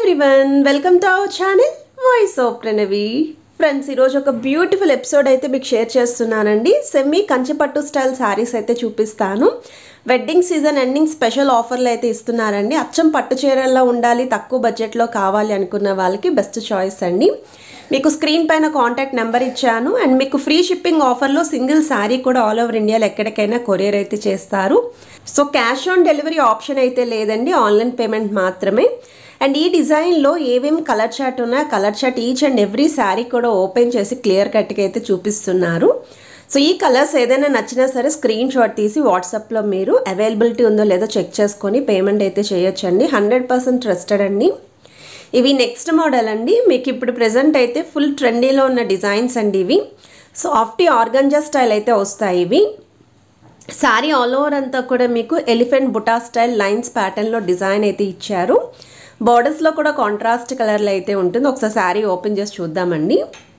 everyone welcome to our channel voice of Pranavi friends ఈరోజు ఒక beautiful episode అయితే మీకు షేర్ చేస్తున్నానండి సెమీ కంచిపట్టు స్టైల్ శారీస్ అయితే చూపిస్తాను వెడ్డింగ్ సీజన్ ఎండింగ్ స్పెషల్ ఆఫర్లు అయితే ఇస్తున్నారండి అచ్చం పట్టు చీరల్లో ఉండాలి తక్కువ బడ్జెట్లో కావాలి అనుకున్న వాళ్ళకి బెస్ట్ చాయిస్ అండి మీకు స్క్రీన్ పైన కాంటాక్ట్ నెంబర్ ఇచ్చాను అండ్ మీకు ఫ్రీ షిప్పింగ్ ఆఫర్లో సింగిల్ శారీ కూడా ఆల్ ఓవర్ ఇండియాలో ఎక్కడికైనా కొరియర్ అయితే చేస్తారు so cash on delivery option అయితే లేదండి ఆన్లైన్ పేమెంట్ మాత్రమే అండ్ ఈ డిజైన్లో ఏమేమి కలర్ చార్ట్ ఉన్నాయో colour chart each and every saree కూడా ఓపెన్ చేసి క్లియర్ కట్గా అయితే చూపిస్తున్నారు సో ఈ కలర్స్ ఏదైనా నచ్చినా సరే స్క్రీన్ షాట్ తీసి వాట్సాప్లో మీరు అవైలబిలిటీ ఉందో లేదో చెక్ చేసుకొని పేమెంట్ అయితే చేయొచ్చండి హండ్రెడ్ పర్సెంట్ ట్రస్టెడ్ అండి ఇవి నెక్స్ట్ మోడల్ అండి మీకు ఇప్పుడు ప్రజెంట్ అయితే ఫుల్ ట్రెండీలో ఉన్న డిజైన్స్ అండి ఇవి సాఫ్టీ ఆర్గంజా స్టైల్ అయితే వస్తాయి ఇవి శారీ ఆల్ ఓవర్ అంతా కూడా మీకు ఎలిఫెంట్ బుటా స్టైల్ లైన్స్ ప్యాటర్న్లో డిజైన్ అయితే ఇచ్చారు బార్డర్స్లో కూడా కాంట్రాస్ట్ కలర్లో అయితే ఉంటుంది ఒకసారి శారీ ఓపెన్ చేసి చూద్దామండి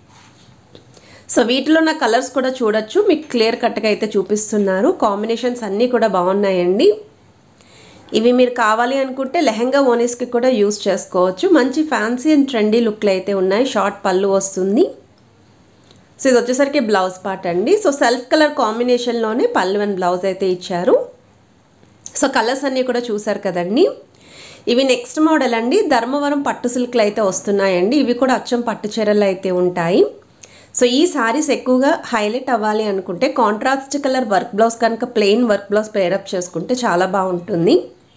సో వీటిలో ఉన్న కలర్స్ కూడా చూడొచ్చు మీకు క్లియర్ కట్గా అయితే చూపిస్తున్నారు కాంబినేషన్స్ అన్నీ కూడా బాగున్నాయండి ఇవి మీరు కావాలి అనుకుంటే లెహంగా ఓనీస్కి కూడా యూస్ చేసుకోవచ్చు మంచి ఫ్యాన్సీ అండ్ ట్రెండీ లుక్లు అయితే ఉన్నాయి షార్ట్ పళ్ళు వస్తుంది సో ఇది వచ్చేసరికి బ్లౌజ్ పార్ట్ అండి సో సెల్ఫ్ కలర్ కాంబినేషన్లోనే పళ్ళు అండ్ బ్లౌజ్ అయితే ఇచ్చారు సో కలర్స్ అన్నీ కూడా చూసారు కదండి ఇవి నెక్స్ట్ మోడల్ అండి ధర్మవరం పట్టు సిల్క్లు అయితే వస్తున్నాయండి ఇవి కూడా అచ్చం పట్టు చీరలు అయితే ఉంటాయి సో ఈ సారీస్ ఎక్కువగా హైలైట్ అవ్వాలి అనుకుంటే కాంట్రాస్ట్ కలర్ వర్క్ బ్లౌజ్ కనుక ప్లెయిన్ వర్క్ బ్లౌజ్ పేరప్ చేసుకుంటే చాలా బాగుంటుంది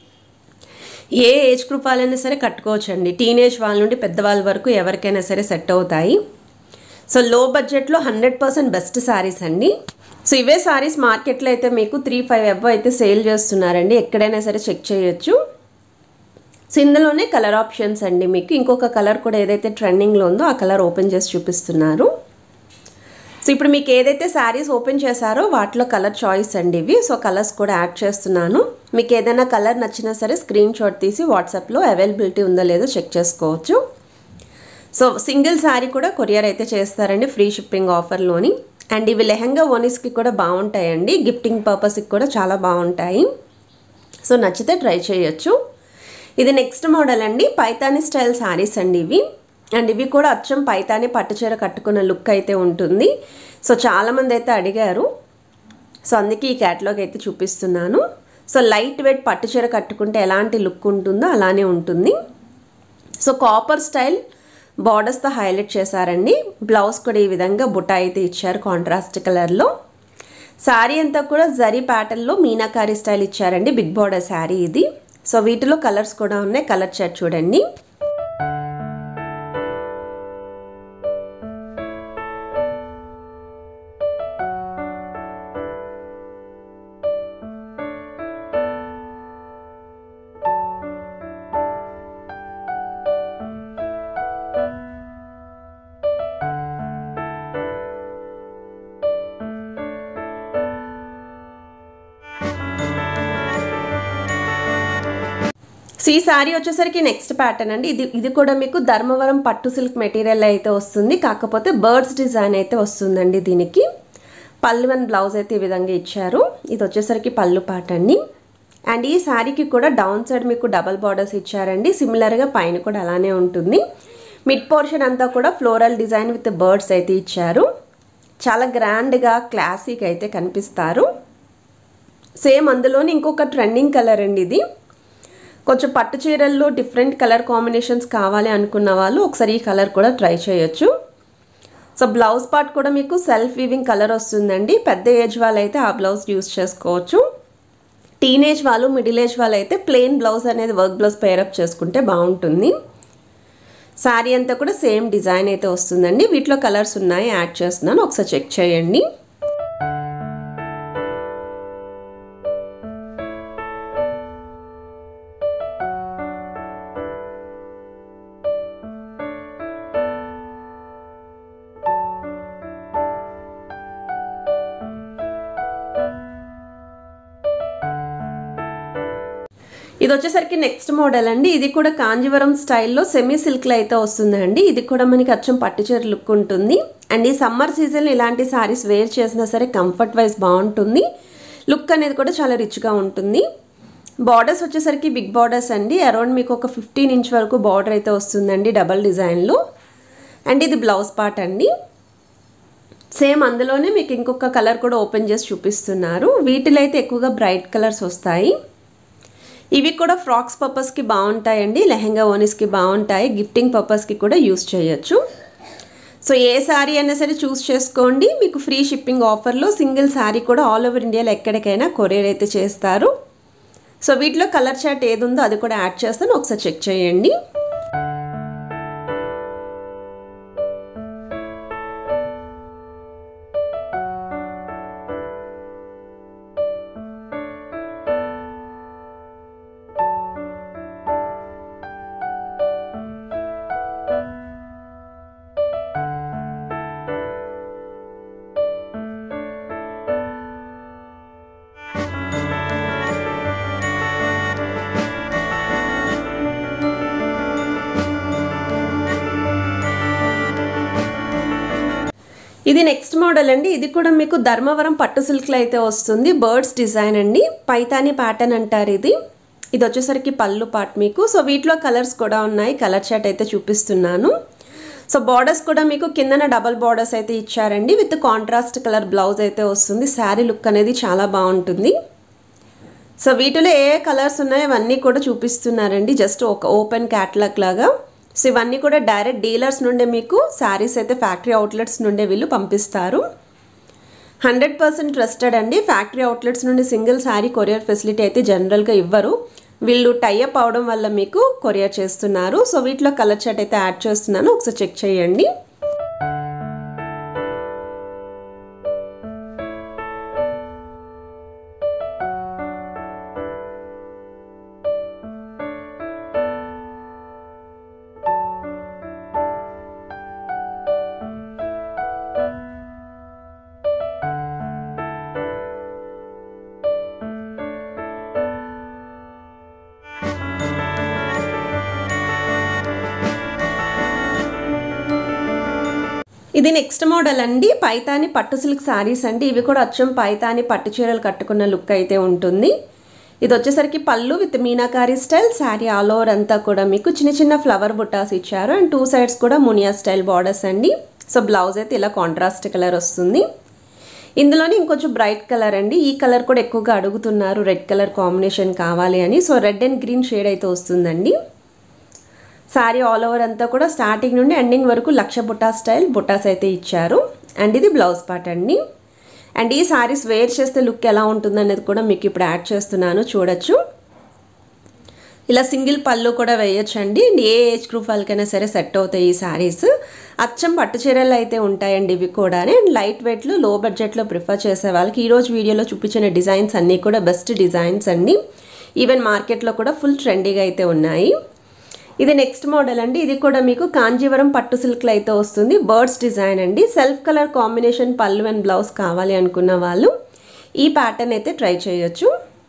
ఏ ఏజ్ గ్రూప్ వాళ్ళైనా సరే కట్టుకోవచ్చండి టీనేజ్ వాళ్ళ నుండి పెద్దవాళ్ళ వరకు ఎవరికైనా సరే సెట్ అవుతాయి సో లో బడ్జెట్లో హండ్రెడ్ పర్సెంట్ బెస్ట్ శారీస్ అండి సో ఇవే శారీస్ మార్కెట్లో అయితే మీకు త్రీ ఫైవ్ ఎబ్ అయితే సేల్ చేస్తున్నారండి ఎక్కడైనా సరే చెక్ చేయొచ్చు సో ఇందులోనే కలర్ ఆప్షన్స్ అండి మీకు ఇంకొక కలర్ కూడా ఏదైతే ట్రెండింగ్లో ఉందో ఆ కలర్ ఓపెన్ చేసి చూపిస్తున్నారు సో ఇప్పుడు మీకు ఏదైతే శారీస్ ఓపెన్ చేశారో వాటిలో కలర్ చాయిస్ అండి ఇవి సో కలర్స్ కూడా యాడ్ చేస్తున్నాను మీకు ఏదైనా కలర్ నచ్చినా సరే స్క్రీన్ షాట్ తీసి వాట్సాప్లో అవైలబిలిటీ ఉందో లేదో చెక్ చేసుకోవచ్చు సో సింగిల్ శారీ కూడా కొరియర్ అయితే చేస్తారండి ఫ్రీ షిప్పింగ్ ఆఫర్లోని అండ్ ఇవి లెహంగా ఓనీస్కి కూడా బాగుంటాయండి గిఫ్టింగ్ పర్పస్కి కూడా చాలా బాగుంటాయి సో నచ్చితే ట్రై చేయొచ్చు ఇది నెక్స్ట్ మోడల్ అండి పైతాని స్టైల్ శారీస్ అండి ఇవి అండ్ ఇవి కూడా అచ్చం పైతాని పట్టుచీర కట్టుకున్న లుక్ అయితే ఉంటుంది సో చాలామంది అయితే అడిగారు సో అందుకే ఈ క్యాటలాగ్ అయితే చూపిస్తున్నాను సో లైట్ వెయిట్ పట్టుచీర కట్టుకుంటే ఎలాంటి లుక్ ఉంటుందో అలానే ఉంటుంది సో కాపర్ స్టైల్ బార్డర్స్తో హైలైట్ చేశారండి బ్లౌజ్ కూడా ఈ విధంగా బుట్ట అయితే ఇచ్చారు కాంట్రాస్ట్ కలర్లో శారీ అంతా కూడా జరీ ప్యాటర్న్లో మీనాకారి స్టైల్ ఇచ్చారండి బిగ్ బార్డర్ శారీ ఇది సో వీటిలో కలర్స్ కూడా ఉన్నాయి కలర్ చార్ట్ చూడండి సో ఈ శారీ వచ్చేసరికి నెక్స్ట్ ప్యాటర్న్ అండి ఇది ఇది కూడా మీకు ధర్మవరం పట్టు సిల్క్ మెటీరియల్ అయితే వస్తుంది కాకపోతే బర్డ్స్ డిజైన్ అయితే వస్తుందండి దీనికి పళ్ళు అండ్ బ్లౌజ్ అయితే ఈ విధంగా ఇచ్చారు ఇది వచ్చేసరికి పళ్ళు పాట అండి అండ్ ఈ శారీకి కూడా డౌన్ సైడ్ మీకు డబల్ బార్డర్స్ ఇచ్చారండి సిమిలర్గా పైన కూడా అలానే ఉంటుంది మిడ్ పోర్షన్ అంతా కూడా ఫ్లోరల్ డిజైన్ విత్ బర్డ్స్ అయితే ఇచ్చారు చాలా గ్రాండ్గా క్లాసిక్ అయితే కనిపిస్తారు సేమ్ అందులోని ఇంకొక ట్రెండింగ్ కలర్ అండి ఇది కొంచెం పట్టు చీరల్లో డిఫరెంట్ కలర్ కాంబినేషన్స్ కావాలి అనుకున్న వాళ్ళు ఒకసారి ఈ కలర్ కూడా ట్రై చేయొచ్చు సో బ్లౌజ్ పార్ట్ కూడా మీకు సెల్ఫ్ వీవింగ్ కలర్ వస్తుందండి పెద్ద ఏజ్ వాళ్ళు అయితే ఆ బ్లౌజ్ యూస్ చేసుకోవచ్చు టీనేజ్ వాళ్ళు మిడిల్ ఏజ్ వాళ్ళు అయితే ప్లెయిన్ బ్లౌజ్ అనేది వర్క్ బ్లౌజ్ పేరప్ చేసుకుంటే బాగుంటుంది శారీ అంతా కూడా సేమ్ డిజైన్ అయితే వస్తుందండి వీటిలో కలర్స్ ఉన్నాయి యాడ్ చేస్తున్నాను ఒకసారి చెక్ చేయండి ఇది వచ్చేసరికి నెక్స్ట్ మోడల్ అండి ఇది కూడా కాంజీవరం స్టైల్లో సెమీ సిల్క్లో అయితే వస్తుందండి ఇది కూడా మనకి అచ్చం పట్టుచీర లుక్ ఉంటుంది అండ్ ఈ సమ్మర్ సీజన్ ఇలాంటి శారీస్ వేర్ చేసినా సరే కంఫర్ట్ వైజ్ బాగుంటుంది లుక్ అనేది కూడా చాలా రిచ్గా ఉంటుంది బార్డర్స్ వచ్చేసరికి బిగ్ బార్డర్స్ అండి అరౌండ్ మీకు ఒక ఫిఫ్టీన్ ఇంచ్ వరకు బార్డర్ అయితే వస్తుందండి డబల్ డిజైన్లో అండ్ ఇది బ్లౌజ్ పార్ట్ అండి సేమ్ అందులోనే మీకు ఇంకొక కలర్ కూడా ఓపెన్ చేసి చూపిస్తున్నారు వీటిలో అయితే ఎక్కువగా బ్రైట్ కలర్స్ వస్తాయి ఇవి కూడా ఫ్రాక్స్ పర్పస్కి బాగుంటాయండి లెహెంగా ఓనీస్కి బాగుంటాయి గిఫ్టింగ్ పర్పస్కి కూడా యూస్ చేయొచ్చు సో ఏ శారీ అయినా సరే చూస్ చేసుకోండి మీకు ఫ్రీ షిప్పింగ్ ఆఫర్లో సింగిల్ శారీ కూడా ఆల్ ఓవర్ ఇండియాలో ఎక్కడికైనా కొరియర్ అయితే చేస్తారు సో వీటిలో కలర్ చాట్ ఏది ఉందో అది కూడా యాడ్ చేస్తాను ఒకసారి చెక్ చేయండి ఇది నెక్స్ట్ మోడల్ అండి ఇది కూడా మీకు ధర్మవరం పట్టు సిల్క్లో అయితే వస్తుంది బర్డ్స్ డిజైన్ అండి పైతాని ప్యాటర్న్ అంటారు ఇది ఇది వచ్చేసరికి పళ్ళు పాట్ మీకు సో వీటిలో కలర్స్ కూడా ఉన్నాయి కలర్ చాట్ అయితే చూపిస్తున్నాను సో బార్డర్స్ కూడా మీకు కిందన డబల్ బార్డర్స్ అయితే ఇచ్చారండి విత్ కాంట్రాస్ట్ కలర్ బ్లౌజ్ అయితే వస్తుంది శారీ లుక్ అనేది చాలా బాగుంటుంది సో వీటిలో ఏ ఏ కలర్స్ ఉన్నాయో అవన్నీ కూడా చూపిస్తున్నారండి జస్ట్ ఒక ఓపెన్ క్యాట్లాగ్ లాగా సో ఇవన్నీ కూడా డైరెక్ట్ డీలర్స్ నుండే మీకు శారీస్ అయితే ఫ్యాక్టరీ అవుట్లెట్స్ నుండే వీళ్ళు పంపిస్తారు హండ్రెడ్ పర్సెంట్ ట్రస్టెడ్ అండి ఫ్యాక్టరీ అవుట్లెట్స్ నుండి సింగిల్ శారీ కొరియర్ ఫెసిలిటీ అయితే జనరల్గా ఇవ్వరు వీళ్ళు టైఅప్ అవడం వల్ల మీకు కొరియర్ చేస్తున్నారు సో వీటిలో కలర్ చాట్ అయితే యాడ్ చేస్తున్నాను ఒకసారి చెక్ చేయండి ఇది నెక్స్ట్ మోడల్ అండి పైతాని పట్టు సిల్క్ శారీస్ అండి ఇవి కూడా అచ్చం పైతాని పట్టు చీరలు కట్టుకున్న లుక్ అయితే ఉంటుంది ఇది వచ్చేసరికి పళ్ళు with meenakari style saree all over అంతా కూడా మీకు చిన్న చిన్న ఫ్లవర్ బుట్టాస్ ఇచ్చారు అండ్ టూ సైడ్స్ కూడా మునియా స్టైల్ బార్డర్స్ అండి సో బ్లౌజ్ అయితే ఇలా కాంట్రాస్ట్ కలర్ వస్తుంది ఇందులోనే ఇంకొంచెం బ్రైట్ కలర్ అండి ఈ కలర్ కూడా ఎక్కువగా అడుగుతున్నారు రెడ్ కలర్ కాంబినేషన్ కావాలి అని so red and green shade అయితే వస్తుందండి శారీ ఆల్ ఓవర్ అంతా కూడా స్టార్టింగ్ నుండి ఎండింగ్ వరకు లక్ష బుట్టా స్టైల్ బుట్టాస్ అయితే ఇచ్చారు అండ్ ఇది బ్లౌజ్ పార్ట్ అండి అండ్ ఈ శారీస్ వేర్ చేస్తే లుక్ ఎలా ఉంటుంది అనేది కూడా మీకు ఇప్పుడు యాడ్ చేస్తున్నాను చూడొచ్చు ఇలా సింగిల్ పళ్ళు కూడా వేయొచ్చు అండి అండ్ ఏ ఏజ్ గ్రూప్ వాళ్ళకైనా సరే సెట్ అవుతాయి ఈ శారీస్ అచ్చం పట్టు చీరలు అయితే ఉంటాయండి ఇవి కూడా అండ్ లైట్ వెయిట్లో లో బడ్జెట్లో ప్రిఫర్ చేసే వాళ్ళకి ఈరోజు వీడియోలో చూపించిన డిజైన్స్ అన్నీ కూడా బెస్ట్ డిజైన్స్ అండి ఈవెన్ మార్కెట్లో కూడా ఫుల్ ట్రెండీగా అయితే ఉన్నాయి ఇది నెక్స్ట్ మోడల్ అండి ఇది కూడా మీకు కాంజీవరం పట్టు సిల్క్లో అయితే వస్తుంది బర్డ్స్ డిజైన్ అండి సెల్ఫ్ కలర్ కాంబినేషన్ పళ్ళు అండ్ బ్లౌజ్ కావాలి అనుకున్న వాళ్ళు ఈ ప్యాటర్న్ అయితే ట్రై చేయొచ్చు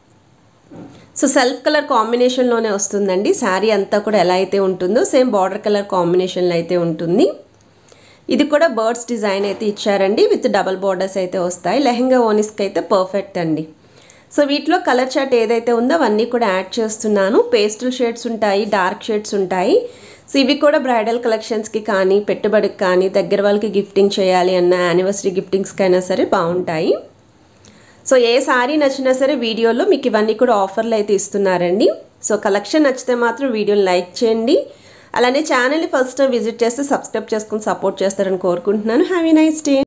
సో సెల్ఫ్ కలర్ కాంబినేషన్లోనే వస్తుందండి శారీ అంతా కూడా ఎలా అయితే ఉంటుందో సేమ్ బార్డర్ కలర్ కాంబినేషన్లో అయితే ఉంటుంది ఇది కూడా బర్డ్స్ డిజైన్ అయితే ఇచ్చారండి విత్ డబల్ బార్డర్స్ అయితే వస్తాయి లెహంగా ఓనిస్కి అయితే పర్ఫెక్ట్ అండి సో వీటిలో కలర్ చార్ట్ ఏదైతే ఉందో అవన్నీ కూడా యాడ్ చేస్తున్నాను పేస్టల్ షేడ్స్ ఉంటాయి డార్క్ షేడ్స్ ఉంటాయి సో ఇవి కూడా బ్రైడల్ కలెక్షన్స్కి కానీ పెట్టుబడికి కానీ దగ్గర వాళ్ళకి గిఫ్టింగ్ చేయాలి అన్న యానివర్సరీ గిఫ్టింగ్స్కి అయినా సరే బాగుంటాయి సో ఏ సారీ నచ్చినా సరే వీడియోలో మీకు ఇవన్నీ కూడా ఆఫర్లు అయితే ఇస్తున్నారండి సో కలెక్షన్ నచ్చితే మాత్రం వీడియోని లైక్ చేయండి అలానే ఛానల్ని ఫస్ట్ విజిట్ చేస్తే సబ్స్క్రైబ్ చేసుకుని సపోర్ట్ చేస్తారని కోరుకుంటున్నాను హ్యావీ నైస్ డే